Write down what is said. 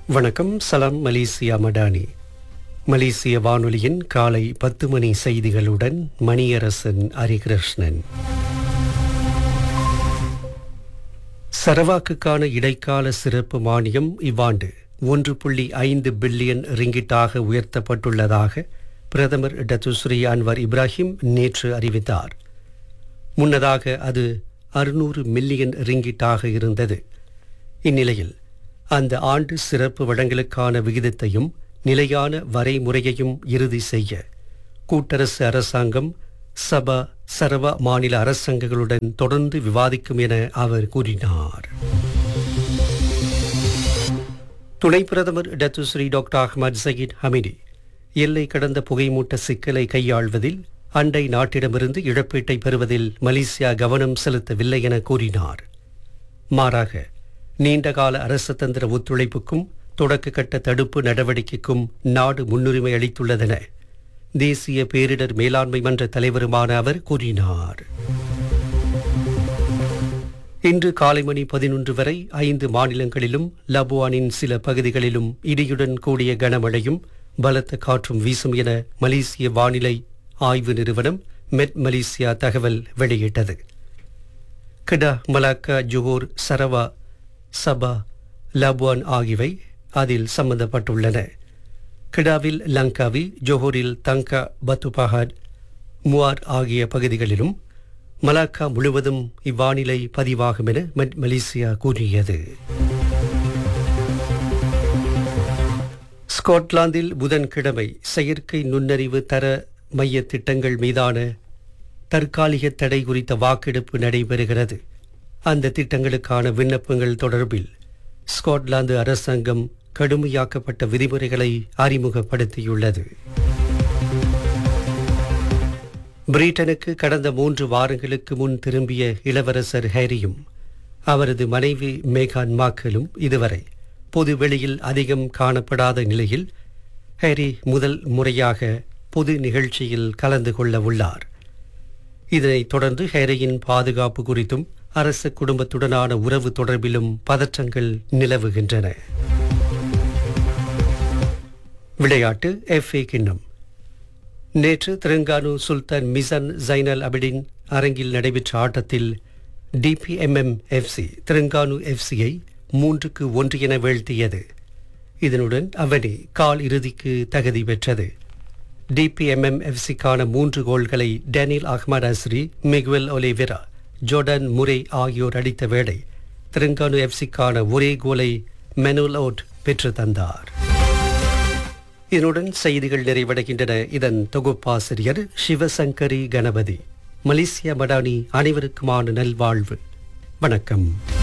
வணக்கம் சலாம் மலேசியா மடானி மலேசிய வானொலியின் காலை பத்து மணி செய்திகளுடன் மணியரசன் ஹரிகிருஷ்ணன் சரவாக்குக்கான இடைக்கால சிறப்பு மானியம் இவ்வாண்டு ஒன்று புள்ளி ஐந்து பில்லியன் ரிங்கிட்டாக உயர்த்தப்பட்டுள்ளதாக பிரதமர் டத்துஸ்ரீ அன்வர் இப்ராஹிம் நேற்று அறிவித்தார் முன்னதாக அது அறுநூறு மில்லியன் ரிங்கிட்டாக இருந்தது இந்நிலையில் அந்த ஆண்டு சிறப்பு வழங்கலுக்கான விகிதத்தையும் நிலையான வரைமுறையையும் இறுதி செய்ய கூட்டரசு அரசாங்கம் சபா சரவ மாநில அரசாங்கங்களுடன் தொடர்ந்து விவாதிக்கும் என அவர் கூறினார் துணை பிரதமர் Datuk Seri doctor Ahmad Zahid Hamidi எல்லை கடந்த புகைமூட்ட சிக்கலை கையாள்வதில் அண்டை நாட்டிடமிருந்து இழப்பீட்டை பெறுவதில் மலேசியா கவனம் செலுத்தவில்லை என கூறினார் மாறாக நீண்டகால அரசதந்திர ஒத்துழைப்புக்கும் தொடக்க கட்ட தடுப்பு நடவடிக்கைக்கும் நாடு முன்னுரிமை அளித்துள்ளதென தேசிய பேரிடர் மேலாண்மை மன்ற தலைவருமான அவர் கூறினார் இன்று காலை மணி பதினொன்று வரை ஐந்து மாநிலங்களிலும் லபுவானின் சில பகுதிகளிலும் இடியுடன் கூடிய கனமழையும் பலத்த காற்றும் வீசும் என மலேசிய வானிலை ஆய்வு நிறுவனம் மெட் மலேசியா தகவல் வெளியிட்டது Kedah Malacca Johor Sarawak Sabah Labuan ஆகியவை அதில் சம்பந்தப்பட்டுள்ளன கிடாவில் லங்காவி ஜோஹோரில் தங்கா பத்துபஹாட் முவார் ஆகிய பகுதிகளிலும் மலாக்கா முழுவதும் இவ்வானிலை பதிவாகும் என மெட் மலேசியா கூறியது ஸ்காட்லாந்தில் புதன்கிழமை செயற்கை நுண்ணறிவு தர மைய திட்டங்கள் மீதான தற்காலிக தடை குறித்த வாக்கெடுப்பு நடைபெறுகிறது அந்த திட்டங்களுக்கான விண்ணப்பங்கள் தொடர்பில் ஸ்காட்லாந்து அரசாங்கம் கடுமையாக்கப்பட்ட விதிமுறைகளை அறிமுகப்படுத்தியுள்ளது பிரிட்டனுக்கு கடந்த மூன்று வாரங்களுக்கு முன் திரும்பிய இளவரசர் ஹேரியும் அவரது மனைவி மேகான் மாக்கலும் இதுவரை பொது வெளியில் அதிகம் காணப்படாத நிலையில் ஹேரி முதல் முறையாக பொது நிகழ்ச்சியில் கலந்து கொள்ள உள்ளார் இதனைத் தொடர்ந்து ஹேரியின் பாதுகாப்பு குறித்தும் அரச குடும்பத்துடனான உறவு தொடர்பிலும் பதற்றங்கள் நிலவுகின்றன விளையாட்டு எஃப்ஏ கிண்ணம் நேற்று தெலுங்கானு சுல்தான் மிசன் ஜைனல் அபிடின் அரங்கில் நடைபெற்ற ஆட்டத்தில் டிபிஎம்எம் எஃப்சி தெலுங்கானு எஃப்சியை மூன்றுக்கு ஒன்று என வீழ்த்தியது இதனுடன் அவனி கால் இறுதிக்கு தகுதி பெற்றது டிபிஎம்எம் எஃப்சிக்கான மூன்று கோல்களை Daniel Ahmad Azri Miguel Oliveira Jordan Murray ஆகியோர் அடித்த வேளை தெலுங்கானு எஃப்சிக்கான ஒரே கோலை மெனுல் அவுட் பெற்று தந்தார் இதனுடன் செய்திகள் நிறைவடைகின்றன இதன் தொகுப்பாசிரியர் சிவசங்கரி கணபதி மலேசிய மடானி அனைவருக்குமான நல்வாழ்வு வணக்கம்